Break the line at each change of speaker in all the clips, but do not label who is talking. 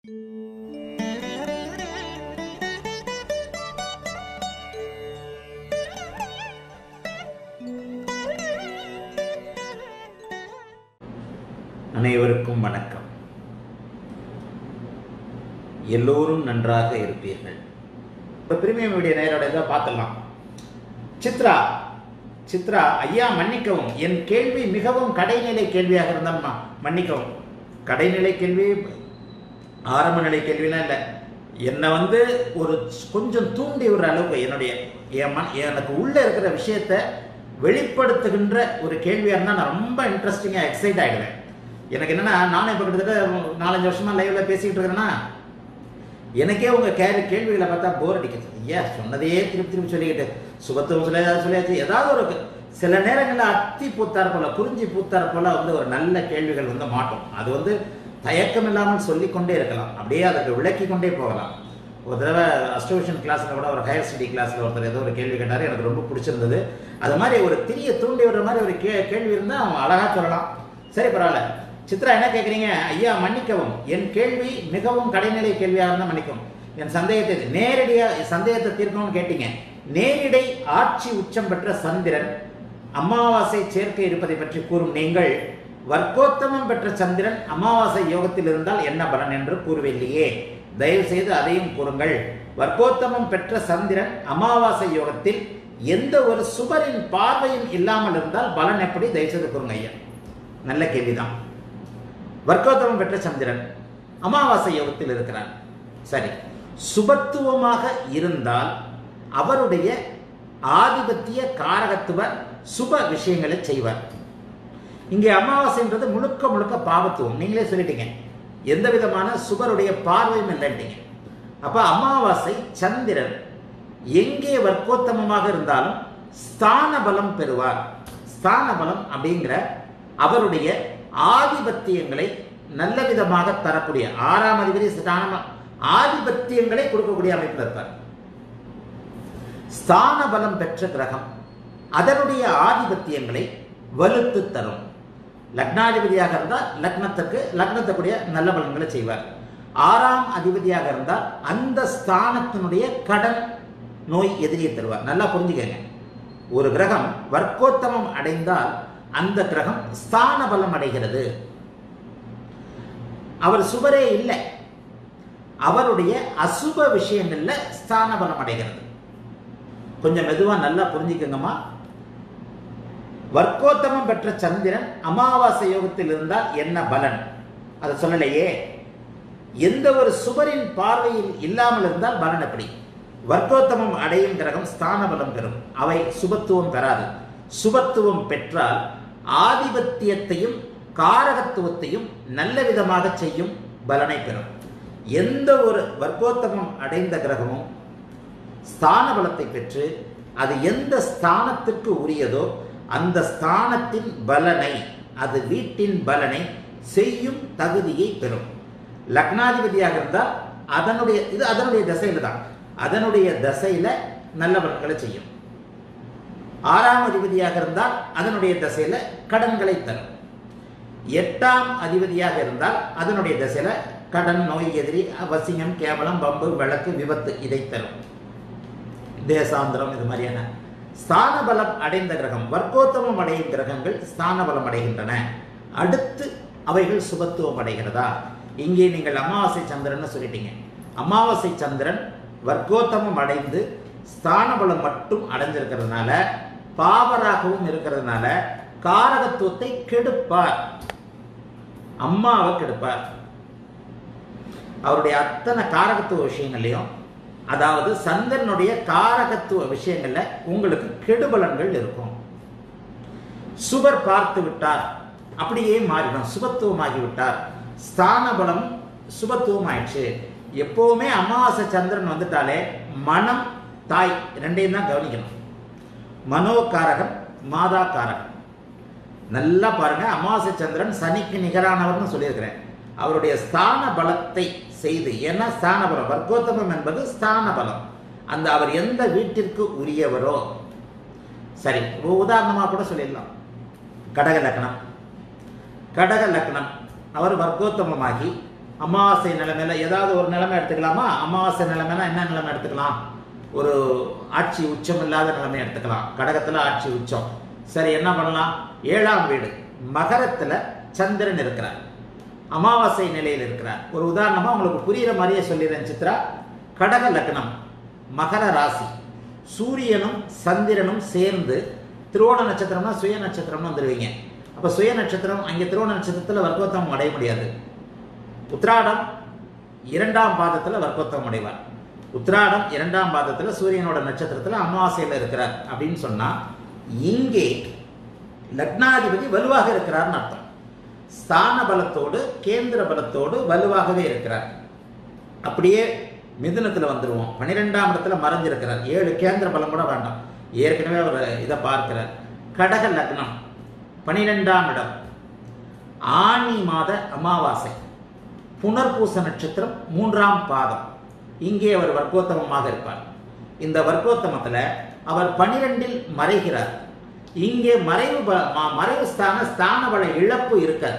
அனைவருக்கும் வணக்கம் எல்லோரும் நன்றாக இருப்பீர்கள் இப்போ பிரீமியம் வீடியோ நேரோட இதை பார்த்துடலாம் சித்ரா சித்ரா ஐயா மன்னிக்கவும் என் கேள்வி மிகவும் கடைநிலை கேள்வியாக இருந்தால் ம- மன்னிக்கவும் கடைநிலை கேள்வி ஆரம்ப நிலை கேள்விலாம் இல்லை என்னை வந்து ஒரு கொஞ்சம் தூண்டி விடுற அளவுக்கு என்னுடைய என் மன எனக்கு உள்ளே இருக்கிற விஷயத்தை வெளிப்படுத்துகின்ற ஒரு கேள்வியாக இருந்தால் நான் ரொம்ப இன்ட்ரெஸ்டிங்காக எக்ஸைட் ஆகிடுவேன் எனக்கு என்னென்னா நானும் இப்போ கிட்டத்தட்ட நாலஞ்சு வருஷமாக லைவில் பேசிக்கிட்டு இருக்கிறேன்னா எனக்கே உங்க கேள்வி கேள்விகளை பார்த்தா போர் அடிக்குது ஐயா சொன்னதையே திருப்பி திருப்பி சொல்லிக்கிட்டு சுபத்துவம் சொல்ல ஏதாவது சொல்லியாச்சு ஏதாவது ஒரு சில நேரங்களில் அத்தி பூத்தார் போல குறிஞ்சி பூத்தார் போல வந்து ஒரு நல்ல கேள்விகள் வந்து மாட்டோம் அது வந்து தயக்கம் இல்லாமல் சொல்லிக்கொண்டே இருக்கலாம் அப்படியே அதற்கு விளக்கி கொண்டே போகலாம் ஒரு தடவை அஸ்ட்ரோவிஷன் கிளாஸில் கூட ஒரு ஹையர் ஸ்டடி கிளாஸில் ஒருத்தர் ஏதோ ஒரு கேள்வி கேட்டார் எனக்கு ரொம்ப பிடிச்சிருந்தது அது மாதிரி ஒரு திரிய தூண்டி விடுற மாதிரி ஒரு கே கேள்வி இருந்தால் அவன் அழகாக சொல்லலாம் சரி பரவாயில்ல சித்ரா என்ன கேட்குறீங்க ஐயா மன்னிக்கவும் என் கேள்வி மிகவும் கடைநிலை கேள்வியாக இருந்தால் மன்னிக்கவும் என் சந்தேகத்தை நேரடியாக சந்தேகத்தை தீர்க்கணும்னு கேட்டீங்க நேரிடை ஆட்சி உச்சம் பெற்ற சந்திரன் அமாவாசை சேர்க்கை இருப்பதை பற்றி கூறும் நீங்கள் வர்க்கோத்தமம் பெற்ற சந்திரன் அமாவாசை யோகத்தில் இருந்தால் என்ன பலன் என்று கூறுவில்லையே தயவு செய்து அதையும் கூறுங்கள் வர்க்கோத்தமம் பெற்ற சந்திரன் அமாவாசை யோகத்தில் எந்த ஒரு சுபரின் பார்வையும் இல்லாமல் இருந்தால் பலன் எப்படி தயவு செய்து கூறுங்க ஐயா நல்ல கேள்விதான் வர்க்கோத்தமம் பெற்ற சந்திரன் அமாவாசை யோகத்தில் இருக்கிறார் சரி சுபத்துவமாக இருந்தால் அவருடைய ஆதிபத்திய காரகத்துவ சுப சீங்களை செய்வார் இங்கே அமாவாசைன்றது முழுக்க முழுக்க பாவத்துவம் நீங்களே சொல்லிட்டீங்க எந்த விதமான சுபருடைய பார்வையும் இல்லைட்டீங்க அப்ப அமாவாசை சந்திரன் எங்கே வர்க்கோத்தமமாக இருந்தாலும் ஸ்தான பலம் பெறுவார் ஸ்தான பலம் அப்படிங்கிற அவருடைய ஆதிபத்தியங்களை நல்ல விதமாக தரக்கூடிய ஆறாம் அதிபதி ஸ்தான ஆதிபத்தியங்களை கொடுக்கக்கூடிய அமைப்பில் இருப்பார் ஸ்தான பலம் பெற்ற கிரகம் அதனுடைய ஆதிபத்தியங்களை வலுத்து தரும் லக்னாதிபதியாக இருந்தால் லக்னத்துக்கு லக்னத்துக்குரிய நல்ல பலன்களை செய்வார் ஆறாம் அதிபதியாக இருந்தால் அந்த ஸ்தானத்தினுடைய கடன் நோய் எதிரியை தருவார் நல்லா புரிஞ்சுக்கங்க ஒரு கிரகம் வர்க்கோத்தமம் அடைந்தால் அந்த கிரகம் ஸ்தான பலம் அடைகிறது அவர் சுபரே இல்லை அவருடைய அசுப விஷயங்கள்ல ஸ்தான பலம் அடைகிறது கொஞ்சம் மெதுவா நல்லா புரிஞ்சுக்கங்கம்மா வர்க்கோத்தமம் பெற்ற சந்திரன் அமாவாசை யோகத்தில் இருந்தால் என்ன பலன் அதை சொல்லலையே எந்த ஒரு சுபரின் பார்வையில் இல்லாமல் இருந்தால் பலன் எப்படி வர்க்கோத்தமம் அடையும் கிரகம் ஸ்தான பலம் பெறும் அவை சுபத்துவம் பெறாது சுபத்துவம் பெற்றால் ஆதிபத்தியத்தையும் காரகத்துவத்தையும் நல்ல விதமாக செய்யும் பலனை பெறும் எந்த ஒரு வர்க்கோத்தமம் அடைந்த கிரகமும் ஸ்தான பலத்தை பெற்று அது எந்த ஸ்தானத்திற்கு உரியதோ அந்த ஸ்தானத்தின் பலனை அது வீட்டின் பலனை செய்யும் தகுதியை பெறும் லக்னாதிபதியாக இருந்தால் அதனுடைய இது அதனுடைய தசையில தான் அதனுடைய தசையில நல்ல பலன்களை செய்யும் ஆறாம் அதிபதியாக இருந்தால் அதனுடைய தசையில கடன்களை தரும் எட்டாம் அதிபதியாக இருந்தால் அதனுடைய தசையில கடன் நோய் எதிரி வசியம் கேவலம் பம்பு விளக்கு விபத்து இதை தரும் தேசாந்திரம் இது மாதிரியான ஸ்தான பலம் அடைந்த கிரகம் வர்க்கோத்தமம் அடையும் கிரகங்கள் ஸ்தான பலம் அடைகின்றன அடுத்து அவைகள் சுபத்துவம் அடைகிறதா இங்கே நீங்கள் அமாவாசை சந்திரன் சொல்லிட்டீங்க அமாவாசை சந்திரன் வர்க்கோத்தமம் அடைந்து ஸ்தான பலம் மட்டும் அடைஞ்சிருக்கிறதுனால பாவராகவும் இருக்கிறதுனால காரகத்துவத்தை கெடுப்பார் அம்மாவை கெடுப்பார் அவருடைய அத்தனை காரகத்துவ விஷயங்களையும் அதாவது சந்திரனுடைய காரகத்துவ விஷயங்கள்ல உங்களுக்கு கெடுபலன்கள் இருக்கும் சுபர் பார்த்து விட்டார் அப்படியே மாறிடும் சுபத்துவமாகி விட்டார் ஸ்தான பலம் சுபத்துவம் ஆயிடுச்சு எப்பவுமே அமாவாசை சந்திரன் வந்துட்டாலே மனம் தாய் ரெண்டையும் தான் கவனிக்கணும் மனோகாரகம் மாதா காரகம் நல்லா பாருங்க அமாவாசை சந்திரன் சனிக்கு நிகரானவர்னு சொல்லியிருக்கிறேன் அவருடைய ஸ்தான பலத்தை செய்து ஏன்னா ஸ்தான பலம் வர்க்கோத்தமம் என்பது ஸ்தான பலம் அந்த அவர் எந்த வீட்டிற்கு உரியவரோ சரி ஒரு உதாரணமாக கூட சொல்லிடலாம் கடக லக்னம் கடக லக்னம் அவர் வர்க்கோத்தமமாகி அமாவாசை நிலைமையில ஏதாவது ஒரு நிலைமை எடுத்துக்கலாமா அமாவாசை நிலைமைனா என்ன நிலைமை எடுத்துக்கலாம் ஒரு ஆட்சி உச்சம் இல்லாத நிலைமை எடுத்துக்கலாம் கடகத்துல ஆட்சி உச்சம் சரி என்ன பண்ணலாம் ஏழாம் வீடு மகரத்துல சந்திரன் இருக்கிறார் அமாவாசை நிலையில் இருக்கிறார் ஒரு உதாரணமா உங்களுக்கு புரியுற மாதிரியே சொல்லிடுறேன் சித்ரா கடக லக்னம் மகர ராசி சூரியனும் சந்திரனும் சேர்ந்து திருவோண நட்சத்திரம்னா சுய நட்சத்திரம்னு வந்துடுவீங்க அப்ப சுய நட்சத்திரம் அங்கே திருவோண நட்சத்திரத்துல வர்க்கோத்தம் அடைய முடியாது உத்ராடம் இரண்டாம் பாதத்துல வர்க்கோத்தம் அடைவார் உத்ராடம் இரண்டாம் பாதத்துல சூரியனோட நட்சத்திரத்துல அமாவாசையில இருக்கிறார் அப்படின்னு சொன்னா இங்கே லக்னாதிபதி வலுவாக இருக்கிறார்னு அர்த்தம் ஸ்தான பலத்தோடு கேந்திர பலத்தோடு வலுவாகவே இருக்கிறார் அப்படியே மிதுனத்துல வந்துருவோம் பன்னிரெண்டாம் இடத்துல மறைஞ்சிருக்கிறார் ஏழு கேந்திர பலம் கூட வேண்டாம் ஏற்கனவே அவர் இதை பார்க்கிறார் கடக லக்னம் பனிரெண்டாம் இடம் ஆனி மாத அமாவாசை புனர்பூச நட்சத்திரம் மூன்றாம் பாதம் இங்கே அவர் வர்க்கோத்தமமாக இருப்பார் இந்த வர்க்கோத்தமத்துல அவர் பனிரெண்டில் மறைகிறார் இங்கே மறைவு ப- ம- மறைவு ஸ்தான ஸ்தான பல இழப்பு இருக்காது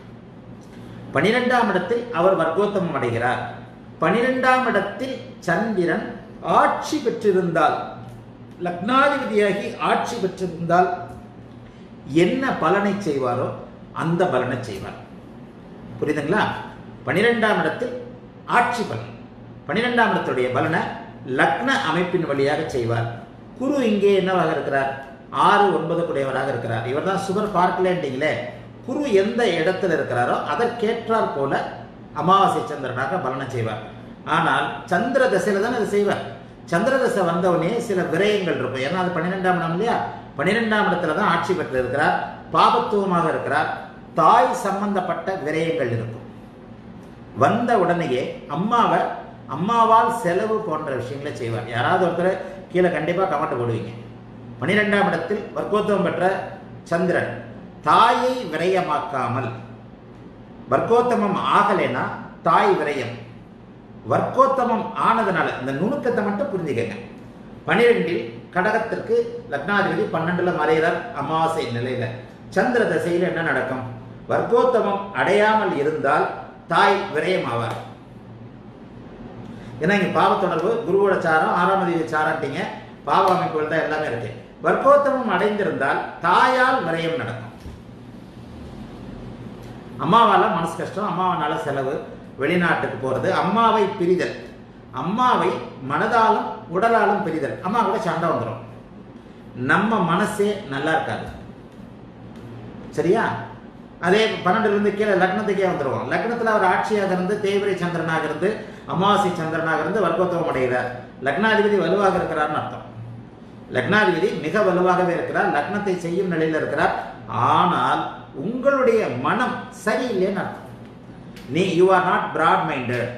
பனிரெண்டாம் இடத்தில் அவர் வர்க்கோத்தமம் அடைகிறார் பனிரெண்டாம் இடத்தில் சந்திரன் ஆட்சி பெற்றிருந்தால் லக்னாதிபதியாகி ஆட்சி பெற்றிருந்தால் என்ன பலனை செய்வாரோ அந்த பலனை செய்வார் புரியுதுங்களா பனிரெண்டாம் இடத்தில் ஆட்சி பலன் பனிரெண்டாம் இடத்துடைய பலனை லக்ன அமைப்பின் வழியாக செய்வார் குரு இங்கே என்னவாக இருக்கிறார் ஆறு ஒன்பது குடையவராக இருக்கிறார் இவர் தான் சுகர் பார்க்கலேன்றீங்களே குரு எந்த இடத்துல இருக்கிறாரோ அதற்கேற்றாற் போல அமாவாசை சந்திரனாக பலனை செய்வார் ஆனால் சந்திர தசையில தான் அதை செய்வார் சந்திர தசை வந்தவனே சில விரயங்கள் இருக்கும் ஏன்னா அது பன்னிரெண்டாம் இடம் இல்லையா பன்னிரெண்டாம் இடத்துல தான் ஆட்சி பெற்று இருக்கிறார் பாபத்துவமாக இருக்கிறார் தாய் சம்பந்தப்பட்ட விரயங்கள் இருக்கும் வந்த உடனேயே அம்மாவை அம்மாவால் செலவு போன்ற விஷயங்களை செய்வார் யாராவது ஒருத்தர் கீழே கண்டிப்பாக கமெண்ட் போடுவீங்க பன்னிரெண்டாம் இடத்தில் வர்க்கோத்தமம் பெற்ற சந்திரன் தாயை விரயமாக்காமல் வர்க்கோத்தமம் ஆகலைன்னா தாய் விரயம் வர்க்கோத்தமம் ஆனதுனால இந்த நுணுக்கத்தை மட்டும் புரிஞ்சுக்கங்க பனிரெண்டில் கடகத்திற்கு லக்னாதிபதி பன்னெண்டுல மறைகிறார் அமாவாசை நிலையில சந்திர தசையில் என்ன நடக்கும் வர்க்கோத்தமம் அடையாமல் இருந்தால் தாய் விரயம் ஆவார் ஏன்னா இங்க பாவ தொடர்பு குருவோட சாரம் ஆறாம் அதிபதி சாராட்டீங்க பாவ அமைப்புகள் தான் எல்லாமே இருக்கு வர்க்கோத்தமம் அடைந்திருந்தால் தாயால் விரயம் நடக்கும் அம்மாவால மனசு கஷ்டம் அம்மாவனால செலவு வெளிநாட்டுக்கு போறது அம்மாவை பிரிதல் அம்மாவை மனதாலும் உடலாலும் பிரிதல் அம்மா கூட சண்டை வந்துடும் நம்ம மனசே நல்லா இருக்காது சரியா அதே பன்னெண்டுல இருந்து கீழே லக்னத்துக்கே வந்துருவோம் லக்னத்துல அவர் ஆட்சியாக இருந்து தேய்பிரை சந்திரனாக இருந்து அமாவாசை சந்திரனாக இருந்து வர்க்கோத்தவம் அடைகிறார் லக்னாதிபதி வலுவாக இருக்கிறார்னு அர்த்தம் லக்னாதிபதி மிக வலுவாகவே இருக்கிறார் லக்னத்தை செய்யும் நிலையில் இருக்கிறார் ஆனால் உங்களுடைய மனம் சரியில்லைன்னு அர்த்தம் நீ you are not broad minded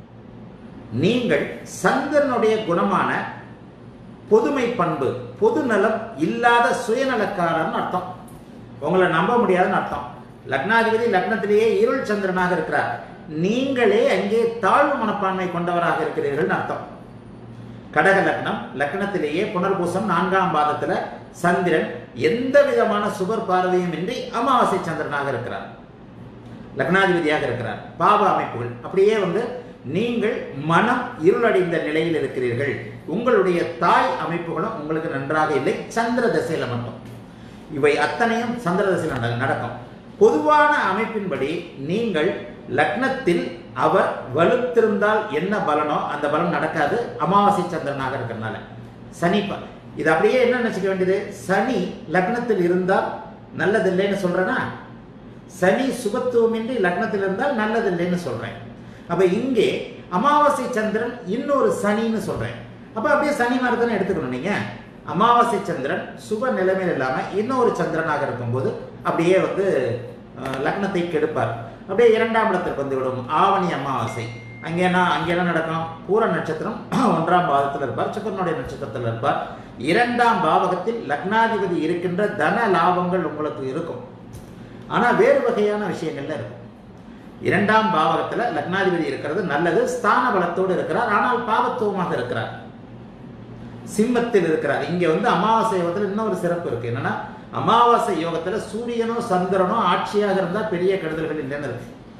நீங்கள் சந்திரனுடைய குணமான பொதுமை பண்பு பொது நலம் இல்லாத சுயநலக்காரன் அர்த்தம் உங்களை நம்ப முடியாதுன்னு அர்த்தம் லக்னாதிபதி லக்னத்திலேயே இருள் சந்திரனாக இருக்கிறார் நீங்களே அங்கே தாழ்வு மனப்பான்மை கொண்டவராக இருக்கிறீர்கள்னு அர்த்தம் கடக லக்னம் லக்னத்திலேயே புனர்பூசம் நான்காம் பாதத்துல சந்திரன் எந்த விதமான சுபர் பார்வையும் இன்றி அமாவாசை சந்திரனாக இருக்கிறார் லக்னாதிபதியாக இருக்கிறார் பாவ அமைப்புகள் அப்படியே வந்து நீங்கள் மனம் இருளடைந்த நிலையில் இருக்கிறீர்கள் உங்களுடைய தாய் அமைப்புகளும் உங்களுக்கு நன்றாக இல்லை சந்திர தசையில மட்டும் இவை அத்தனையும் சந்திர தசையில் நட- நடக்கும் பொதுவான அமைப்பின்படி நீங்கள் லக்னத்தில் அவர் வலுத்திருந்தால் என்ன பலனோ அந்த பலன் நடக்காது அமாவாசை சந்திரனாக இருக்கிறனால சனி ப- இது அப்படியே என்ன நினைச்சுக்க வேண்டியது சனி லக்னத்தில் இருந்தால் நல்லதில்லைன்னு சொல்றேனா சனி சுபத்துவமின்றி லக்னத்தில் இருந்தால் நல்லதில்லைன்னு சொல்றேன் அப்ப இங்கே அமாவாசை சந்திரன் இன்னொரு சனின்னு சொல்றேன் அப்ப அப்படியே சனி மாதிரி தானே எடுத்துக்கணும் நீங்க அமாவாசை சந்திரன் சுப நிலைமையில் இல்லாம இன்னொரு சந்திரனாக இருக்கும்போது அப்படியே வந்து அஹ், லக்னத்தை கெடுப்பார் அப்படியே இரண்டாம் இடத்திற்கு வந்து விடும் ஆவணி அமாவாசை அங்கே என்ன அங்கே என்ன நடக்கும் பூர நட்சத்திரம் ஒன்றாம் பாவத்தில் இருப்பார் சுக்கரனுடைய நட்சத்திரத்தில் இருப்பார் இரண்டாம் பாவகத்தில் லக்னாதிபதி இருக்கின்ற தன லாபங்கள் உங்களுக்கு இருக்கும் ஆனா வேறு வகையான விஷயங்கள்ல இருக்கும் இரண்டாம் பாவகத்துல லக்னாதிபதி இருக்கிறது நல்லது ஸ்தான பலத்தோடு இருக்கிறார் ஆனால் பாவத்துவமாக இருக்கிறார் சிம்மத்தில் இருக்கிறார் இங்க வந்து அமாவாசை யோகத்துல இன்னொரு சிறப்பு இருக்கு என்னன்னா அமாவாசை யோகத்துல சூரியனோ சந்திரனோ ஆட்சியாக இருந்தா பெரிய கெடுதல்கள் இல்லைன்னு இருக்கு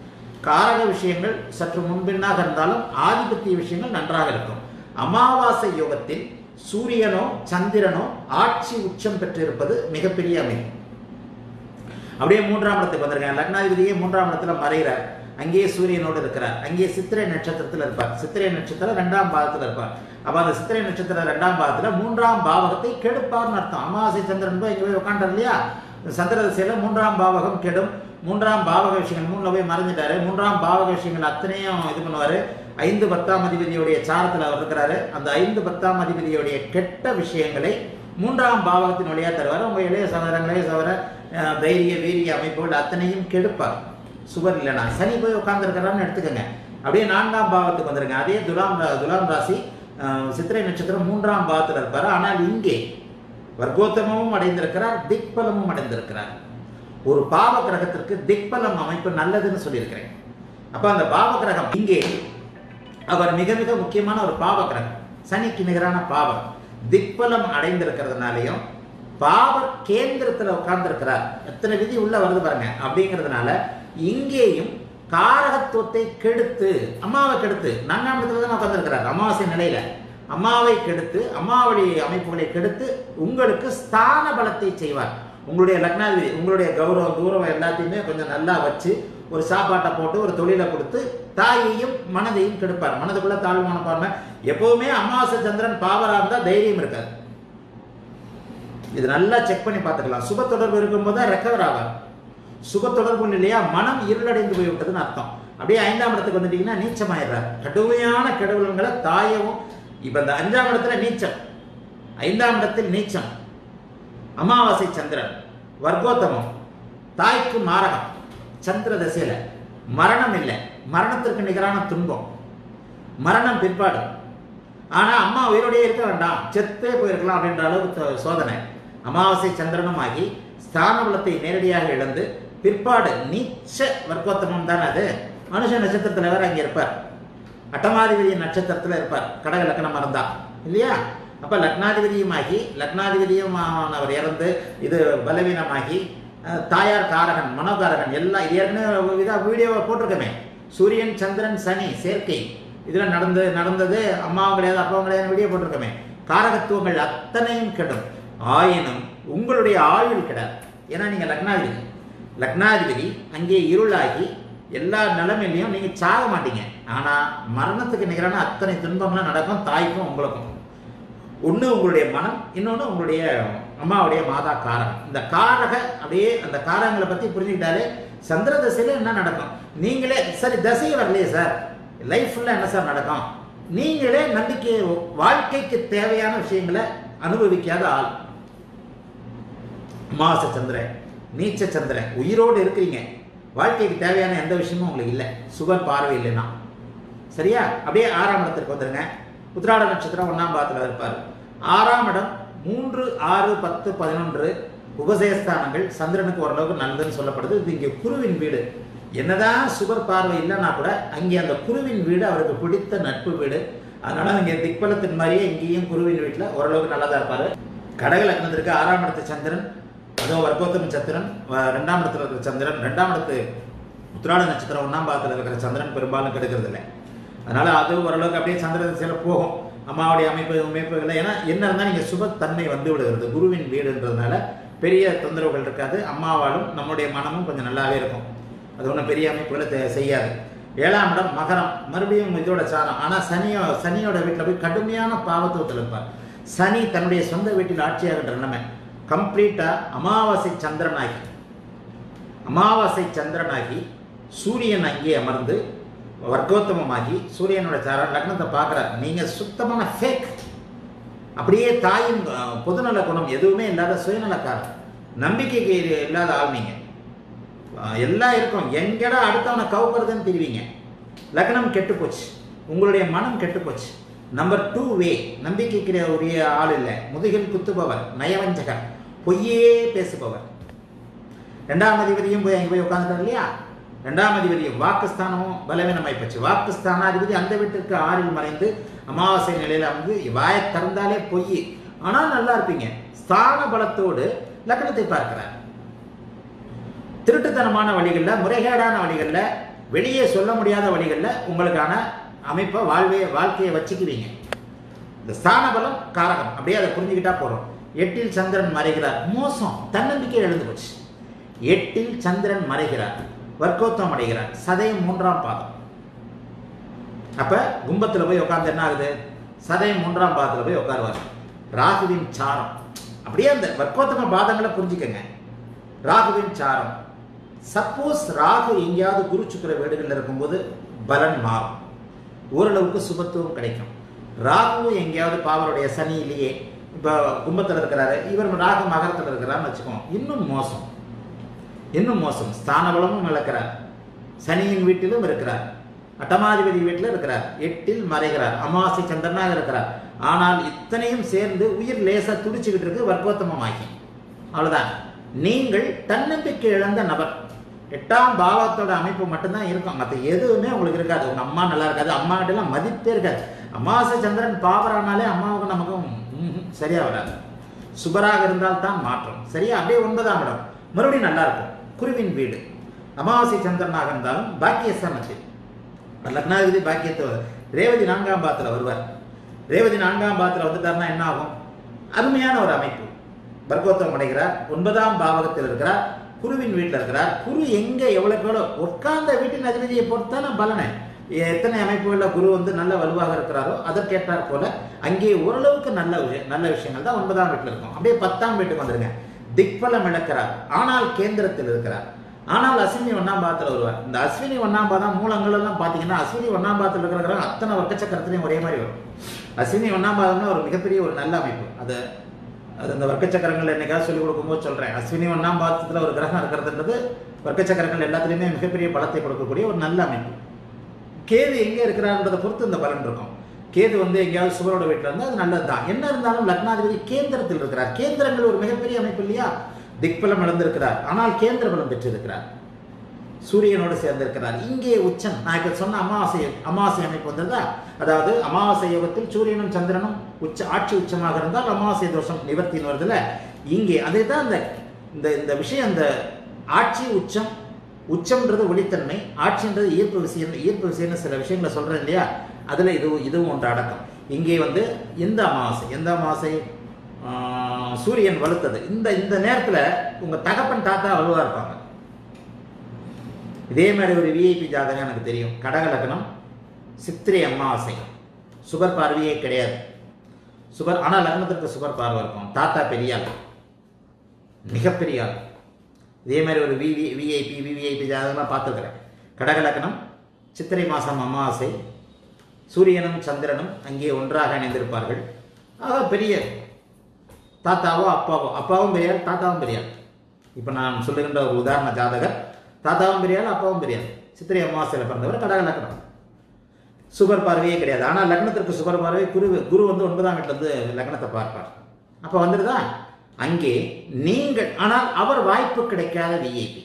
காரக விஷயங்கள் சற்று முன்பின்னாக இருந்தாலும் ஆதிபத்திய விஷயங்கள் நன்றாக இருக்கும் அமாவாசை யோகத்தில் சூரியனோ சந்திரனோ ஆட்சி உச்சம் பெற்றிருப்பது மிகப்பெரிய அமைப்பு அப்படியே மூன்றாம் இடத்துக்கு வந்திருக்கேன் லக்னாதிபதியே மூன்றாம் இடத்துல மறைகிறார் அங்கேயே சூரியனோடு இருக்கிறார் அங்கேயே சித்திரை நட்சத்திரத்தில் இருப்பார் சித்திரை நட்சத்திரம் ரெண்டாம் பாதத்தில் இருப்பார் அப்ப அந்த சித்திரை நட்சத்திரம் ரெண்டாம் பாதத்துல மூன்றாம் பாவகத்தை கெடுப்பார்னு அர்த்தம் அமாவாசை சந்திரன் போய் இங்க போய் உட்காண்டார் இல்லையா சந்திர திசையில மூன்றாம் பாவகம் கெடும் மூன்றாம் பாவக விஷயங்கள் மூணுல போய் மறைஞ்சிட்டாரு மூன்றாம் பாவக விஷயங்கள் அத்தனையும் இது பண்ணுவாரு ஐந்து பத்தாம் அதிபதியுடைய சாரத்தில் அவர் இருக்கிறாரு அந்த ஐந்து பத்தாம் அதிபதியுடைய கெட்ட விஷயங்களை மூன்றாம் பாவகத்தின் வழியா தருவார் உங்க இளைய சகோதரன் இளைய சகோதர அஹ், தைரிய வீரிய அமைப்புகள் அத்தனையும் கெடுப்பார் சுவர் இல்லைனா சனி போய் உட்கார்ந்துருக்கிறான்னு எடுத்துக்கோங்க அப்படியே நான்காம் பாவத்துக்கு வந்துருங்க அதே துலாம் ரா- துலாம் ராசி அஹ், சித்திரை நட்சத்திரம் மூன்றாம் பாவத்தில் இருப்பார் ஆனால் இங்கே வர்க்கோத்தமமும் அடைந்திருக்கிறார் திக்பலமும் அடைந்திருக்கிறார் ஒரு பாவ கிரகத்திற்கு திக்பலம் அமைப்பு நல்லதுன்னு சொல்லியிருக்கிறேன் அப்ப அந்த பாவ கிரகம் இங்கே அவர் மிக மிக முக்கியமான ஒரு பாவ கிரகம் சனிக்கு நிகரான பாவம் திக்பலம் அடைந்திருக்கிறதுனாலையும் பாவ கேந்திரத்துல உட்கார்ந்திருக்கிறார் எத்தனை விதி உள்ள வருது பாருங்க அப்படிங்கிறதுனால இங்கேயும் காரகத்துவத்தை கெடுத்து அம்மாவை கெடுத்து நான்காம் இடத்துல தான் உட்கார்ந்திருக்கிறார் அமாவாசை நிலையில அம்மாவை கெடுத்து அம்மாவுடைய அமைப்புகளை கெடுத்து உங்களுக்கு ஸ்தான பலத்தை செய்வார் உங்களுடைய லக்னாதிபதி உங்களுடைய கௌரவம் தூரம் எல்லாத்தையுமே கொஞ்சம் நல்லா வச்சு ஒரு சாப்பாட்டை போட்டு ஒரு தொழிலை கொடுத்து தாயையும் மனதையும் கெடுப்பார் மனதுக்குள்ள தாழ்வு மனப்பான்மை எப்பவுமே அமாவாசை சந்திரன் பாவரா இருந்தா தைரியம் இருக்காது இது நல்லா செக் பண்ணி பார்த்துக்கலாம் சுப தொடர்பு இருக்கும்போது தான் ரெக்கவர் ஆவார் சுப தொடர்பு இல்லையா மனம் இருளடைந்து போய்விட்டதுன்னு அர்த்தம் அப்படியே ஐந்தாம் இடத்துக்கு வந்துட்டீங்கன்னா நீச்சமாயிடுறார் கடுமையான கெடுவல்களை தாயவும் இப்ப இந்த அஞ்சாம் இடத்துல நீச்சம் ஐந்தாம் இடத்தில் நீச்சம் அமாவாசை சந்திரன் வர்க்கோத்தமம் தாய்க்கு மாரகம் சந்திர தசையில மரணம் இல்லை மரணத்திற்கு நிகரான துன்பம் மரணம் பிற்பாடு ஆனா அம்மா உயிரோடயே இருக்க வேண்டாம் செத்தே போயிருக்கலாம் அப்படின்ற அளவுக்கு த- சோதனை அமாவாசை சந்திரனும் ஆகி ஸ்தான பலத்தை நேரடியாக இழந்து பிற்பாடு நீச்ச வர்க்கோத்தமம் தானே அது மனுஷ நட்சத்திரத்துல வேற அங்க இருப்பார் அட்டமாதிபதி நட்சத்திரத்துல இருப்பார் கடக லக்னம் இருந்தா இல்லையா அப்ப லக்னாதிபதியுமாகி லக்னாதிபதியும் அவர் இறந்து இது பலவீனமாகி அஹ், தாயார் காரகன் மனோகாரகன் எல்லாம் இது ஏற்கனவே இதா வீடியோவை போட்டிருக்கமே சூரியன் சந்திரன் சனி சேர்க்கை இதுல நடந்து நடந்தது அம்மாவும் கிடையாது அப்பாவும் கிடையாது வீடியோ போட்டிருக்கமே காரகத்துவங்கள் அத்தனையும் கெடும் ஆயினும் உங்களுடைய ஆயுள் கெடாது ஏன்னா நீங்க லக்னாதிபதி லக்னாதிபதி அங்கே இருளாகி எல்லா நிலைமையிலையும் நீங்க சாக மாட்டீங்க ஆனா மரணத்துக்கு நிகரான அத்தனை துன்பங்களும் நடக்கும் தாய்க்கும் உங்களுக்கும் ஒண்ணு உங்களுடைய மனம் இன்னொன்னு உங்களுடைய அம்மாவுடைய மாதா காரகம் இந்த காரக அப்படியே அந்த காரகங்களை பத்தி புரிஞ்சுக்கிட்டாலே சந்திர தசையில என்ன நடக்கும் நீங்களே சரி தசை வரலையே சார் லைஃப்ல என்ன சார் நடக்கும் நீங்களே நம்பிக்கை வாழ்க்கைக்கு தேவையான விஷயங்களை அனுபவிக்காத ஆள் மாச சந்திரன் நீச்ச சந்திரன் உயிரோடு இருக்கிறீங்க வாழ்க்கைக்கு தேவையான எந்த விஷயமும் உங்களுக்கு இல்லை சுகர் பார்வை இல்லைன்னா சரியா அப்படியே ஆறாம் இடத்திற்கு வந்துருங்க உத்திராட நட்சத்திரம் ஒன்றாம் பாதத்தில் இருப்பார் ஆறாம் இடம் மூன்று ஆறு பத்து பதினொன்று உபசேஸ்தானங்கள் சந்திரனுக்கு ஓரளவுக்கு நல்லதுன்னு சொல்லப்படுது இது இங்கே குருவின் வீடு என்னதான் சுகர் பார்வை இல்லைன்னா கூட அங்கே அந்த குருவின் வீடு அவருக்கு பிடித்த நட்பு வீடு அதனால இங்கே திக்பலத்தின் மாதிரியே இங்கேயும் குருவின் வீட்டில் ஓரளவுக்கு நல்லதா இருப்பாரு கடக லக்னத்திற்கு ஆறாம் இடத்து சந்திரன் அதோ வர்க்கோத்தம சந்திரன் வ- ரெண்டாம் இடத்துல இருக்கிற சந்திரன் ரெண்டாம் இடத்து உத்திராட நட்சத்திரம் ஒன்றாம் பாதத்தில் இருக்கிற சந்திரன் பெரும்பாலும் கெடுக்கிறது இல்லை அதனால அது ஓரளவுக்கு அப்படியே சந்திர திசையில போகும் அம்மாவுடைய அமைப்பு அமைப்புகள் ஏன்னா என்ன இருந்தால் நீங்கள் சுபத்தன்மை வந்து விடுகிறது குருவின் வீடுன்றதுனால பெரிய தொந்தரவுகள் இருக்காது அம்மாவாலும் நம்முடைய மனமும் கொஞ்சம் நல்லாவே இருக்கும் அது ஒன்றும் பெரிய அமைப்புகளை தே- செய்யாது ஏழாம் இடம் மகரம் மறுபடியும் இதோட சாரம் ஆனால் சனியோ சனியோட வீட்டில் போய் கடுமையான பாவத்துவத்தில் இருப்பார் சனி தன்னுடைய சொந்த வீட்டில் ஆட்சியாகின்ற நிலைமை கம்ப்ளீட்டாக அமாவாசை சந்திரனாகி அமாவாசை சந்திரனாகி சூரியன் அங்கே அமர்ந்து வர்க்கோத்தமமாகி சூரியனோட சாரம் லக்னத்தை பார்க்குறார் நீங்கள் சுத்தமான ஃபேக் அப்படியே தாயின் அஹ், பொதுநல குணம் எதுவுமே இல்லாத சுயநலக்காரர் நம்பிக்கைக்கு இல்லாத ஆள் நீங்க அஹ், எல்லாம் இருக்கும் எங்கடா அடுத்தவனை கவுக்கிறதுன்னு தெரிவிங்க லக்னம் கெட்டு போச்சு உங்களுடைய மனம் கெட்டு போச்சு நம்பர் டூ வே நம்பிக்கைக்கு உரிய ஆள் இல்லை முதுகில் குத்துபவர் நயவஞ்சகர் பொய்யே பேசுபவர் ரெண்டாம் அதிபதியும் போய் அங்கே போய் உட்காந்துட்டார் இல்லையா ரெண்டாம் அதிபதியும் வாக்குஸ்தானமும் பலவீனமாய் போச்சு வாக்குஸ்தானாதிபதி அந்த வீட்டிற்கு ஆறில் மறைந்து அமாவாசை நிலையில வந்து வாயை திறந்தாலே பொய் ஆனால் நல்லா இருப்பீங்க ஸ்தான பலத்தோடு லக்னத்தை பார்க்கிறார் திருட்டுத்தனமான வழிகளில் முறைகேடான வழிகளில் வெளியே சொல்ல முடியாத வழிகளில் உங்களுக்கான அமைப்பை வாழ்வைய வாழ்க்கையை வச்சுக்குவீங்க இந்த ஸ்தான பலம் காரகம் அப்படியே அதை புரிஞ்சுக்கிட்டா போறோம் எட்டில் சந்திரன் மறைகிறார் மோசம் தன்னம்பிக்கை எழுந்து போச்சு எட்டில் சந்திரன் மறைகிறார் வர்க்கோத்தம் அடைகிறார் சதயம் மூன்றாம் பாதம் அப்ப கும்பத்துல போய் உட்கார்ந்து என்ன ஆகுது சதயம் மூன்றாம் பாதத்துல போய் உட்காருவார் ராகுவின் சாரம் அப்படியே அந்த வர்க்கோத்தம பாதங்களை புரிஞ்சுக்கங்க ராகுவின் சாரம் சப்போஸ் ராகு எங்கேயாவது குரு சுக்கிர வீடுகளில் இருக்கும்போது பலன் மாறும் ஓரளவுக்கு சுபத்துவம் கிடைக்கும் ராகு எங்கேயாவது பாவருடைய சனியிலேயே இப்போ கும்பத்தில் இருக்கிறாரு இவர் ராகு மகரத்தில் இருக்கிறாருன்னு வச்சுக்கோம் இன்னும் மோசம் இன்னும் மோசம் ஸ்தான பலமும் இழக்கிறார் சனியின் வீட்டிலும் இருக்கிறார் அட்டமாதிபதி வீட்டில் இருக்கிறார் எட்டில் மறைகிறார் அமாவாசை சந்திரனாக இருக்கிறார் ஆனால் இத்தனையும் சேர்ந்து உயிர் லேசா துடிச்சுக்கிட்டு இருக்கு வர்க்கோத்தமமாகி அவ்வளவுதான் நீங்கள் தன்னம்பிக்கை இழந்த நபர் எட்டாம் பாவத்தோட அமைப்பு மட்டும்தான் இருக்கும் மற்ற எதுவுமே உங்களுக்கு இருக்காது உங்க அம்மா நல்லா இருக்காது அம்மா கிட்டலாம் மதிப்பே இருக்காது அமாவாசை சந்திரன் பாவரானாலே அம்மாவுக்கும் நமக்கும் ம்ஹும், சரியா வராது சுபராக இருந்தால் தான் மாற்றம் சரியா அப்படியே ஒன்பதாம் இடம் மறுபடியும் நல்லா இருக்கும் குருவின் வீடு அமாவாசை சந்திரனாக இருந்தாலும் பாக்கியஸ்தானத்தில் லக்னாதிபதி பாக்கியத்தை வரு- ரேவதி நான்காம் பாதத்துல வருவார் ரேவதி நான்காம் பாதத்துல வந்துட்டாருன்னா என்ன ஆகும் அருமையான ஒரு அமைப்பு வர்க்கோத்தம் அடைகிறார் ஒன்பதாம் பாவகத்தில் இருக்கிறார் குருவின் வீட்டில் இருக்கிறார் குரு எங்க எவ்வளவுக்கு எவ்வளோ உட்கார்ந்த வீட்டின் அதிபதியை பொறுத்தான பலனை எத்தனை அமைப்புகளில் குரு வந்து நல்ல வலுவாக இருக்கிறாரோ அதற்கேற்றாற் போல அங்கே ஓரளவுக்கு நல்ல விஷயம் நல்ல விஷயங்கள் தான் ஒன்பதாம் வீட்டில் இருக்கும் அப்படியே பத்தாம் வீட்டுக்கு வந்துருங்க திக்பலம் இழக்கிறார் ஆனால் கேந்திரத்தில் இருக்கிறார் ஆனால் அஸ்வினி ஒன்னாம் பாதத்தில் வருவார் இந்த அஸ்வினி ஒன்னாம் பாதம் மூலங்கள் எல்லாம் பார்த்தீங்கன்னா அஸ்வினி ஒன்னாம் பாதத்தில் இருக்கிற அத்தனை வர்க்க சக்கரத்திலையும் ஒரே மாதிரி வரும் அஸ்வினி ஒன்னாம் பாதம்னா ஒரு மிகப்பெரிய ஒரு நல்ல அமைப்பு அது அது அந்த வர்க்க சக்கரங்கள் என்னைக்காவது சொல்லிக் கொடுக்கும்போது சொல்றேன் அஸ்வினி ஒன்னாம் பாதத்தில் ஒரு கிரகம் இருக்கிறதுன்றது வர்க்க சக்கரங்கள் எல்லாத்துலேயுமே மிகப்பெரிய பலத்தை கொடுக்கக்கூடிய ஒரு நல்ல அமைப்பு கேது எங்கே இருக்கிறார்ன்றதை பொறுத்து இந்த பலன் இருக்கும் கேது வந்து எங்கேயாவது சுவரோட வீட்டில் இருந்தால் அது நல்லது தான் என்ன இருந்தாலும் லக்னாதிபதி கேந்திரத்தில் இருக்கிறார் கேந்திரங்கள் ஒரு மிகப்பெரிய அமைப்பு இல்லையா திக்பலம் இழந்திருக்கிறார் ஆனால் கேந்திர பலம் பெற்றிருக்கிறார் சூரியனோடு சேர்ந்திருக்கிறார் இங்கே உச்சம் நான் இப்ப சொன்ன அமாவாசை அமாவாசை அமைப்பு வந்ததா அதாவது அமாவாசை யோகத்தில் சூரியனும் சந்திரனும் உச்ச ஆட்சி உச்சமாக இருந்தால் அமாவாசை தோஷம் நிவர்த்தின்னு வருதுல இங்கே அதே தான் இந்த இந்த இந்த விஷயம் இந்த ஆட்சி உச்சம் உச்சம்ன்றது ஒளித்தன்மை ஆட்சின்றது ஈர்ப்பு விஷயம் ஈர்ப்பு விஷயம்னு சில விஷயங்களை சொல்றேன் இல்லையா அதுல இது இதுவும் ஒன்று அடக்கம் இங்கே வந்து இந்த அமாவாசை எந்த அமாவாசை ஆஹ், சூரியன் வலுத்தது இந்த இந்த நேரத்துல உங்க தகப்பன் தாத்தா வலுவா இருப்பாங்க இதே மாதிரி ஒரு விஐபி ஜாதகம் எனக்கு தெரியும் கடக லக்னம் சித்திரை அமாவாசை சுபர் பார்வையே கிடையாது சுபர் ஆனால் லக்னத்திற்கு சுபர் பார்வை இருக்கும் தாத்தா பெரிய ஆள் மிகப்பெரிய ஆள் இதே மாதிரி ஒரு விவி விஐபி விவிஐபி ஜாதகம்லாம் பார்த்துருக்குறேன் கடக லக்னம் சித்திரை மாதம் அமாவாசை சூரியனும் சந்திரனும் அங்கே ஒன்றாக இணைந்திருப்பார்கள் ஆக பெரிய தாத்தாவோ அப்பாவோ அப்பாவும் பெரியாள் தாத்தாவும் பெரியாள் இப்போ நான் சொல்லுகின்ற ஒரு உதாரண ஜாதகர் தாத்தாவும் பெரியாள் அப்பாவும் பெரியாள் சித்திரை அமாவாசையில் பிறந்தவர் கடக லக்னம் சுபர் பார்வையே கிடையாது ஆனால் லக்னத்திற்கு சுபர் பார்வை குரு குரு வந்து ஒன்பதாம் வீட்டுல இருந்து லக்னத்தை பார்ப்பார் அப்போ வந்துடுதா அங்கே நீங்கள் ஆனால் அவர் வாய்ப்பு கிடைக்காத விஐபி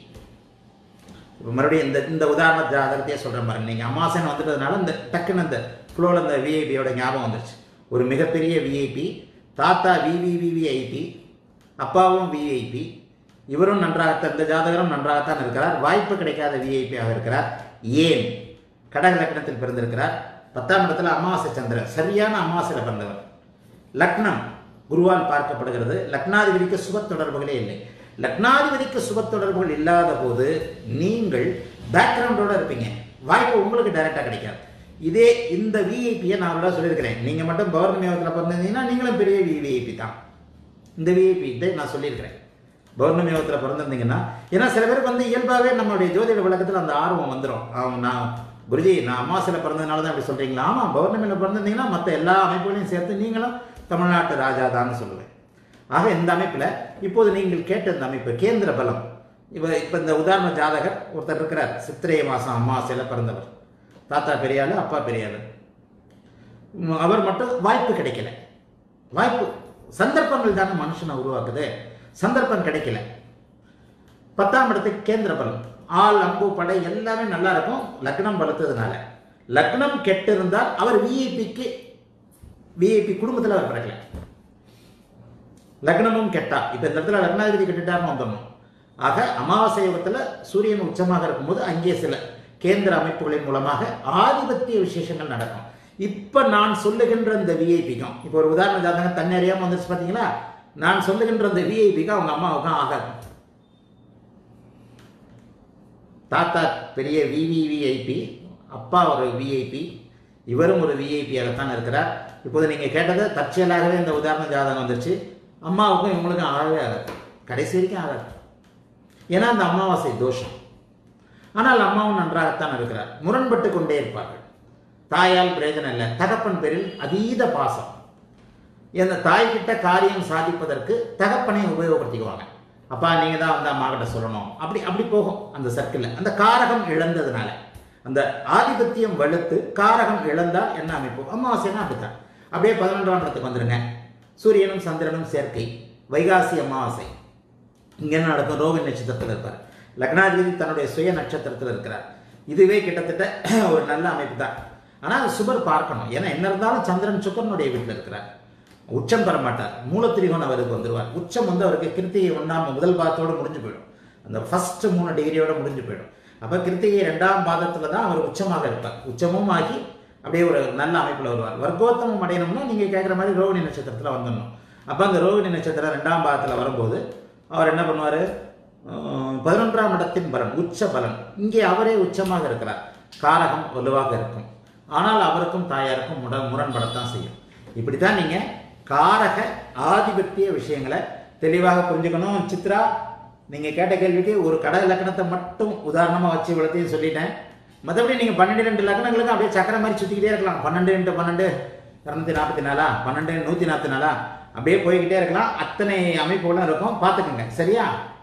இப்போ மறுபடியும் இந்த இந்த உதாரண ஜாதகத்தையே சொல்கிறேன் பாருங்க நீங்கள் அமாசன் வந்துட்டதுனால இந்த டக்குன்னு இந்த ஃப்ளோவில் இந்த விஐபியோட ஞாபகம் வந்துருச்சு ஒரு மிகப்பெரிய விஐபி தாத்தா விவிவிவிஐபி அப்பாவும் விஐபி இவரும் நன்றாகத்தான் இந்த ஜாதகரும் நன்றாகத்தான் இருக்கிறார் வாய்ப்பு கிடைக்காத விஐபியாக இருக்கிறார் ஏன் கடக லக்னத்தில் பிறந்திருக்கிறார் பத்தாம் இடத்துல அமாவாசை சந்திரன் சரியான அமாவாசையில் பிறந்தவர் லக்னம் குருவால் பார்க்கப்படுகிறது லக்னாதிபதிக்கு சுப தொடர்புகளே இல்லை லக்னாதிபதிக்கு சுப தொடர்புகள் இல்லாத போது நீங்கள் பேக்ரவுண்டோட இருப்பீங்க வாய்ப்பு உங்களுக்கு டைரக்டாக கிடைக்காது இதே இந்த விஐபியை நான் அவ்வளோ சொல்லியிருக்கிறேன் நீங்கள் மட்டும் பௌர்ணமி யோகத்தில் பிறந்திருந்தீங்கன்னா நீங்களும் பெரிய விஐபி தான் இந்த விஐபி இதை நான் சொல்லியிருக்கிறேன் பௌர்ணமி யோகத்தில் பிறந்திருந்தீங்கன்னா ஏன்னா சில பேருக்கு வந்து இயல்பாகவே நம்மளுடைய ஜோதிட விளக்கத்தில் அந்த ஆர்வம் வந்துடும் அவங்க நான் குருஜி நான் அமாவாசையில் பிறந்ததுனால தான் அப்படி சொல்கிறீங்களா ஆமாம் பௌர்ணமியில் பிறந்திருந்தீங்கன்னா மற்ற எல்லா அமைப்புகளையும் சேர்த்து நீங்களும் தமிழ்நாட்டு ராஜா தான் சொல்லுவேன் ஆக இந்த அமைப்பில் இப்போது நீங்கள் கேட்ட இந்த அமைப்பு கேந்திர பலம் இப்போ இப்போ இந்த உதாரண ஜாதகர் ஒருத்தர் இருக்கிறார் சித்திரை மாதம் அமாவாசையில் பிறந்தவர் தாத்தா பெரியாள் அப்பா பெரியாள் உம், அவர் மட்டும் வாய்ப்பு கிடைக்கல வாய்ப்பு சந்தர்ப்பங்கள் தானே மனுஷனை உருவாக்குது சந்தர்ப்பம் கிடைக்கல பத்தாம் இடத்துக்கு கேந்திர பலம் ஆள் அம்பு படை எல்லாமே நல்லா இருக்கும் லக்னம் பலத்ததுனால லக்னம் கெட்டு இருந்தால் அவர் விஐபிக்கு விஐபி குடும்பத்தில் அவர் பிறக்கல லக்னமும் கெட்டா இப்போ இந்த இடத்துல லக்னாதிபதி கெட்டுட்டார்னு வந்துடணும் ஆக அமாவாசை யுகத்தில் சூரியன் உச்சமாக இருக்கும்போது அங்கே சில கேந்திர அமைப்புகளின் மூலமாக ஆதிபத்திய விசேஷங்கள் நடக்கும் இப்ப நான் சொல்லுகின்ற இந்த விஐபிக்கும் இப்போ ஒரு உதாரணம் ஜாதகம் தண்ணி அறியாம வந்துருச்சு பாத்தீங்களா நான் சொல்லுகின்ற இந்த விஐபிக்கு அவங்க அம்மாவுக்கும் ஆகாது தாத்தா பெரிய விவிவிஐபி அப்பா ஒரு விஐபி இவரும் ஒரு விஐபியாகத்தான் இருக்கிறார் இப்போது நீங்கள் கேட்டது தற்செயலாகவே இந்த உதாரண ஜாதகம் வந்துருச்சு அம்மாவுக்கும் இவங்களுக்கும் ஆகவே ஆகாது கடைசி வரைக்கும் ஆகாது ஏன்னா அந்த அமாவாசை தோஷம் ஆனால் அம்மாவும் நன்றாகத்தான் இருக்கிறார் முரண்பட்டு கொண்டே இருப்பார்கள் தாயால் பிரயோஜனம் இல்லை தகப்பன் பேரில் அதீத பாசம் இந்த தாய்கிட்ட காரியம் சாதிப்பதற்கு தகப்பனை உபயோகப்படுத்திக்குவாங்க அப்பா நீங்கள் தான் வந்து அம்மா கிட்ட சொல்லணும் அப்படி அப்படி போகும் அந்த சர்க்கிளில் அந்த காரகம் இழந்ததுனால அந்த ஆதிபத்தியம் வலுத்து காரகம் இழந்தால் என்ன அமைப்பு அமாவாசைனா அப்படித்தான் அப்படியே பதினொன்றாம் இடத்துக்கு வந்துருங்க சூரியனும் சந்திரனும் சேர்க்கை வைகாசி அமாவாசை இங்க என்ன நடக்கும் ரோகிணி நட்சத்திரத்தில் இருப்பார் லக்னாதிபதி தன்னுடைய சுய நட்சத்திரத்தில் இருக்கிறார் இதுவே கிட்டத்தட்ட ஒரு நல்ல அமைப்பு தான் ஆனால் சுபர் பார்க்கணும் ஏன்னா என்ன இருந்தாலும் சந்திரன் சுக்கரனுடைய வீட்டில் இருக்கிறார் உச்சம் பெற மாட்டார் மூலத்திரிகோணம் அவருக்கு வந்துருவார் உச்சம் வந்து அவருக்கு கிருத்திகை ஒன்றாம் முதல் பாதத்தோடு முடிஞ்சு போயிடும் அந்த ஃபர்ஸ்ட் மூணு டிகிரியோட முடிஞ்சு போயிடும் அப்போ கிருத்திகை ரெண்டாம் பாதத்தில் தான் அவர் உச்சமாக இருப்பார் உச்சமும் ஆகி அப்படியே ஒரு நல்ல அமைப்பில் வருவார் வர்க்கோத்தமம் அடையணும்னா நீங்கள் கேட்குற மாதிரி ரோகிணி நட்சத்திரத்தில் வந்துடணும் அப்போ அந்த ரோகிணி நட்சத்திரம் ரெண்டாம் பாதத்தில் வரும்போது அவர் என்ன பண்ணுவார் பதினொன்றாம் இடத்தின் பலன் உச்ச பலன் இங்கே அவரே உச்சமாக இருக்கிறார் காரகம் வலுவாக இருக்கும் ஆனால் அவருக்கும் தாயாருக்கும் முட முரண்படத்தான் செய்யும் இப்படித்தான் நீங்கள் காரக ஆதிபத்திய விஷயங்களை தெளிவாக புரிஞ்சுக்கணும் சித்ரா நீங்கள் கேட்ட கேள்விக்கு ஒரு கடை லக்கணத்தை மட்டும் உதாரணமாக வச்சு இவ்வளோத்தையும் சொல்லிட்டேன் மற்றபடி நீங்கள் பன்னெண்டு ரெண்டு லக்னங்களுக்கு அப்படியே சக்கரை மாதிரி சுற்றிக்கிட்டே இருக்கலாம் பன்னெண்டு இன்ட்டு பன்னெண்டு இரநூத்தி நாற்பத்தி நாலா பன்னெண்டு நூற்றி நாற்பத்தி நாலா அப்படியே போய்கிட்டே இருக்கலாம் அத்தனை அமைப்புகளும் இருக்கும் பார்த்துக்குங்க சரியா